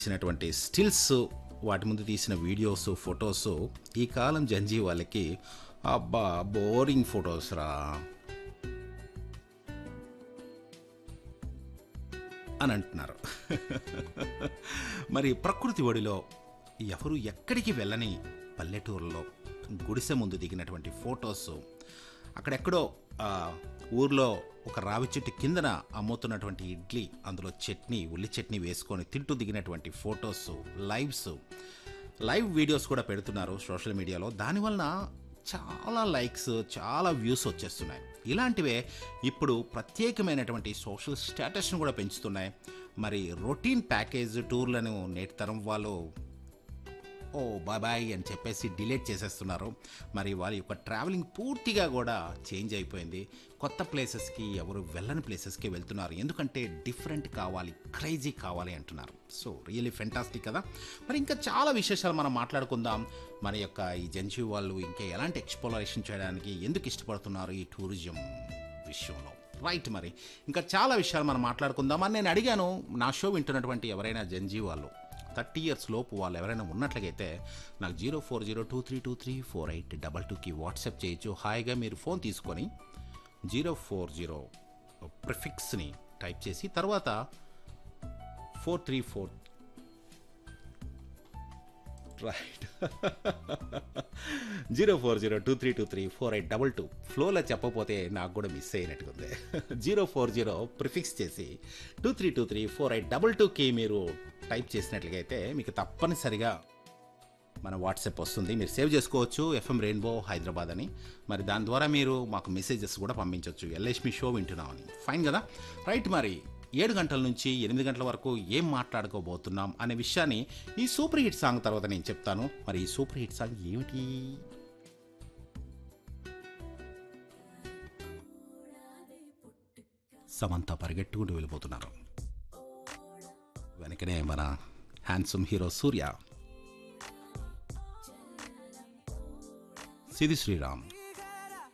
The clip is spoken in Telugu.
తీసినటువంటి స్టిల్స్ వాటి ముందు తీసిన వీడియోస్ ఫొటోస్ ఈ కాలం జంజీ వాళ్ళకి అబ్బా బోరింగ్ ఫొటోస్ రా అని అంటున్నారు మరి ప్రకృతి ఒడిలో ఎవరు ఎక్కడికి వెళ్ళని పల్లెటూరులో గుడిసె ముందు దిగినటువంటి ఫొటోస్ అక్కడెక్కడో ఆ, ఊర్లో ఒక రావి చెట్టు కిందన అమ్ముతున్నటువంటి ఇడ్లీ అందులో చట్నీ ఉల్లి చట్నీ వేసుకొని తింటూ దిగినటువంటి ఫొటోస్ లైవ్స్ లైవ్ వీడియోస్ కూడా పెడుతున్నారు సోషల్ మీడియాలో దానివలన చాలా లైక్స్ చాలా వ్యూస్ వచ్చేస్తున్నాయి ఇలాంటివే ఇప్పుడు ప్రత్యేకమైనటువంటి సోషల్ స్టేటస్ను కూడా పెంచుతున్నాయి మరి రొటీన్ ప్యాకేజ్ టూర్లను నేటి తరం వాళ్ళు ఓ బాయ్ బాయ్ అని చెప్పేసి డిలీట్ చేసేస్తున్నారు మరి వారి యొక్క ట్రావెలింగ్ పూర్తిగా కూడా చేంజ్ అయిపోయింది కొత్త ప్లేసెస్కి ఎవరు వెళ్ళని ప్లేసెస్కి వెళ్తున్నారు ఎందుకంటే డిఫరెంట్ కావాలి క్రేజీ కావాలి అంటున్నారు సో రియలీ ఫెంటాస్టిక్ కదా మరి ఇంకా చాలా విశేషాలు మనం మాట్లాడుకుందాం మన యొక్క ఈ జెన్జీ వాళ్ళు ఇంకా ఎలాంటి ఎక్స్ప్లోరేషన్ చేయడానికి ఎందుకు ఇష్టపడుతున్నారు ఈ టూరిజం విషయంలో రైట్ మరి ఇంకా చాలా విషయాలు మనం మాట్లాడుకుందాం అని నేను అడిగాను నా షో వింటున్నటువంటి ఎవరైనా జంజీ వాళ్ళు థర్టీ ఇయర్స్ లోపు వాళ్ళు ఎవరైనా ఉన్నట్లయితే నాకు zero four zero two three two three four eight double టూకి వాట్సాప్ చేయొచ్చు హాయిగా మీరు ఫోన్ తీసుకొని జీరో ఫోర్ జీరో ప్రిఫిక్స్ని టైప్ చేసి తర్వాత four three four right zero four zero two three two three four eight double two ఫ్లోలో చెప్పకపోతే నాకు కూడా మిస్ అయినట్టుగా జీరో ఫోర్ జీరో ప్రిఫిక్స్ చేసి two three two three four eight double టూకి మీరు టైప్ చేసినట్లయితే మీకు తప్పనిసరిగా మన వాట్సాప్ వస్తుంది మీరు సేవ్ చేసుకోవచ్చు ఎఫ్ఎం రెయిన్బో హైదరాబాద్ అని మరి దాని ద్వారా మీరు మాకు మెసేజెస్ కూడా పంపించవచ్చు ఎల్ఎస్మి షో వింటున్నామని ఫైన్ కదా రైట్ మరి ఏడు గంటల నుంచి ఎనిమిది గంటల వరకు ఏం మాట్లాడుకోబోతున్నాం అనే విషయాన్ని ఈ సూపర్ హిట్ సాంగ్ తర్వాత నేను చెప్తాను మరి ఈ సూపర్ హిట్ సాంగ్ ఏమిటి సమంత పరిగెట్టుకుంటూ వెళ్ళిపోతున్నారు వెనకనే మన హ్యాండ్సమ్ హీరో సూర్య సిది శ్రీరామ్